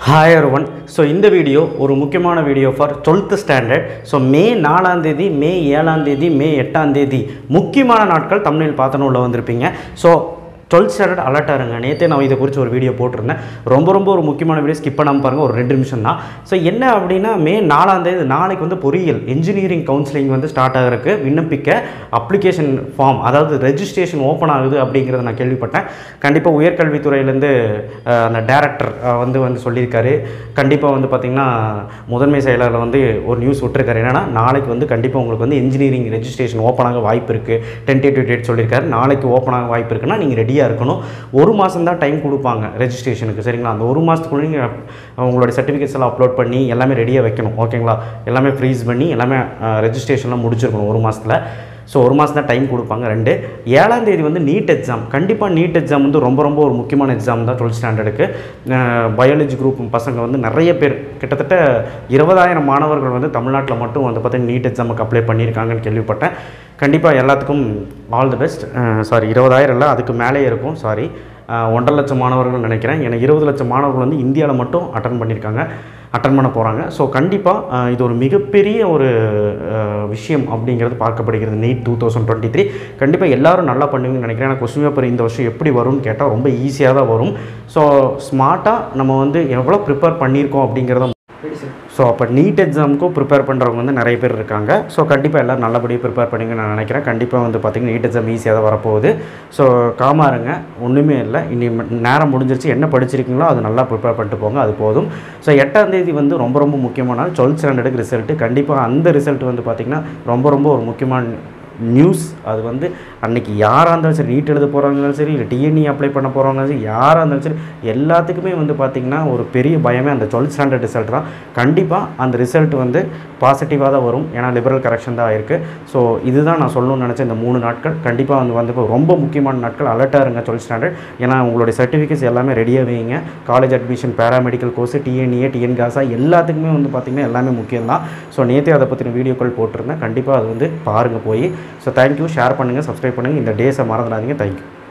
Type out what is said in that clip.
hi one so இந்த video ஒரு முக்கியமான video for twelfth standard so May நாலாம் தேதி மே ஏழாம் தேதி மே எட்டாம் தேதி முக்கியமான நாட்கள் தமிழில் பார்த்தனும் உள்ள வந்திருப்பீங்க ஸோ டுவெல்த் ஸ்டாண்டர்ட் அலர்ட்டாக இருங்க நேற்றே நான் இதை குறித்து ஒரு வீடியோ போட்டிருந்தேன் ரொம்ப ரொம்ப ஒரு முக்கியமான வீடியோ ஸ்கிப் பண்ணாமல் பாருங்கள் ஒரு ரெண்டு நிமிஷம் தான் ஸோ என்ன அப்படின்னா மே நாலாம் தேதி நாளைக்கு வந்து பொறியியல் இன்ஜினியரிங் கவுன்சிலிங் வந்து ஸ்டார்ட் ஆகிறதுக்கு விண்ணப்பிக்க அப்ளிகேஷன் ஃபார்ம் அதாவது ரெஜிஸ்ட்ரேஷன் ஓப்பன் ஆகுது அப்படிங்கிறத நான் கேள்விப்பட்டேன் கண்டிப்பாக உயர்கல்வித்துறையிலேருந்து அஹ், அந்த டேரக்டர் வந்து வந்து சொல்லியிருக்காரு கண்டிப்பாக வந்து பார்த்திங்கன்னா முதன்மை செயலாளர் வந்து ஒரு நியூஸ் விட்டுருக்காரு என்னன்னா நாளைக்கு வந்து கண்டிப்பாக உங்களுக்கு வந்து இன்ஜினியரிங் ரெஜிஸ்ட்ரேஷன் ஓப்பன் ஆக வாய்ப்பு இருக்குது டென்டேட்டிவ் டேட் சொல்லியிருக்காரு நாளைக்கு ஓப்பன் ஆக வாய்ப்பு இருக்குன்னா நீங்கள் ரெடியாக இருக்கணும் ஒரு மாதம் தான் டைம் கொடுப்பாங்க ரெஜிஸ்ட்ரேஷனுக்கு சரிங்களா அந்த ஒரு மாதத்துக்குள்ளே நீங்கள் உங்களுடைய சர்டிஃபிகேட்ஸ் எல்லாம் அப்லோட் பண்ணி எல்லாமே ரெடியாக வைக்கணும் ஓகேங்களா எல்லாமே ஃப்ரீஸ் பண்ணி எல்லாமே ரெஜிஸ்ட்ரேஷன்லாம் முடிச்சிருக்கணும் ஒரு மாதத்தில் ஸோ ஒரு மாதம் தான் டைம் கொடுப்பாங்க ரெண்டு ஏழாம் தேதி வந்து நீட் எக்ஸாம் கண்டிப்பாக நீட் எக்ஸாம் வந்து ரொம்ப ரொம்ப ஒரு முக்கியமான எக்ஸாம் தான் டுவெல்த் ஸ்டாண்டர்டுக்கு பயாலஜி குரூப் பசங்க வந்து நிறைய பேர் கிட்டத்தட்ட இருபதாயிரம் மாணவர்கள் வந்து தமிழ்நாட்டில் மட்டும் வந்து பார்த்தீங்கன்னா நீட் எக்ஸாமுக்கு அப்ளை பண்ணியிருக்காங்கன்னு கேள்விப்பட்டேன் கண்டிப்பாக எல்லாத்துக்கும் ஆல் தி பெஸ்ட் சாரி இருபதாயிரம் இல்லை அதுக்கு மேலே இருக்கும் சாரி ஒன்றரை லட்சம் மாணவர்கள் நினைக்கிறேன் ஏன்னா இருபது லட்சம் மாணவர்கள் வந்து இந்தியாவில் மட்டும் அட்டன் பண்ணியிருக்காங்க அட்டன் பண்ண போகிறாங்க ஸோ கண்டிப்பாக இது ஒரு மிகப்பெரிய ஒரு அஹ், விஷயம் அப்படிங்கிறது பார்க்கப்படுகிறது NEET two thousand twenty three கண்டிப்பாக எல்லாரும் நல்லா பண்ணுவீங்கன்னு நினைக்கிறேன் ஏன்னா கொஸ்டின் பேப்பர் இந்த வருஷம் எப்படி வரும்னு கேட்டால் ரொம்ப ஈஸியாக தான் வரும் ஸோ ஸ்மார்ட்டாக நம்ம வந்து எவ்வளோ ப்ரிப்பேர் பண்ணியிருக்கோம் அப்படிங்கிறத ஸோ அப்போ நீட் எக்ஸாமுக்கும் ப்ரிப்பேர் பண்ணுறவங்க வந்து நிறைய பேர் இருக்காங்க ஸோ கண்டிப்பாக எல்லோரும் நல்லபடியாக ப்ரிப்பேர் பண்ணுங்க நான் நினைக்கிறேன் கண்டிப்பாக வந்து பார்த்திங்கன்னா நீட் எக்ஸாம் ஈஸியாக தான் வரப்போகுது ஸோ காமா இருங்க ஒன்றுமே இல்லை இனி ம- நேரம் முடிஞ்சிருச்சு என்ன படிச்சிருக்கீங்களோ அது நல்லா ப்ரிப்பேர் பண்ணிட்டு போங்க அது போதும் ஸோ எட்டாம் தேதி வந்து ரொம்ப ரொம்ப முக்கியமான நாள் டுவெல்த் ஸ்டாண்டர்டுக்கு ரிசல்ட்டு கண்டிப்பாக அந்த ரிசல்ட் வந்து பார்த்திங்கன்னா ரொம்ப ரொம்ப ஒரு முக்கியமான நியூஸ் அது வந்து அன்னைக்கு யாராக இருந்தாலும் சரி நீட் எழுத போகிறவங்களும் சரி இல்லை டிஎன்இ அப்ளை பண்ண போகிறவங்களும் சரி யாராக இருந்தாலும் சரி எல்லாத்துக்குமே வந்து பார்த்திங்கன்னா ஒரு பெரிய பயமே அந்த டுவெல்த் ஸ்டாண்டர்ட் ரிசல்ட் தான் கண்டிப்பாக அந்த ரிசல்ட் வந்து பாசிட்டிவாக தான் வரும் ஏன்னா லிபரல் கரெக்ஷன் தான் ஆயிருக்கு ஸோ இதுதான் நான் சொல்லணும்னு நினச்ச இந்த மூணு நாட்கள் கண்டிப்பாக வந்து வந்து இப்போ ரொம்ப முக்கியமான நாட்கள் அலர்ட்டாக இருங்க டுவெல்த் ஸ்டாண்டர்ட் ஏன்னா உங்களுடைய சர்டிஃபிகேட்ஸ் எல்லாமே ரெடியாக வைங்க college admission paramedical course TNEA TN காசா எல்லாத்துக்குமே வந்து பார்த்திங்கன்னா எல்லாமே முக்கியம் தான் ஸோ நேற்றே அதை பற்றின வீடியோக்கள் போட்டிருந்தேன் கண்டிப்பாக அது வந்து பாருங்கள் போய் ஸோ தேங்க்யூ ஷேர் பண்ணுங்கள் சப்ஸ்கிரைப் பண்ணுங்கள் இந்த டேஸை மறந்துடாதீங்க தேங்க்யூ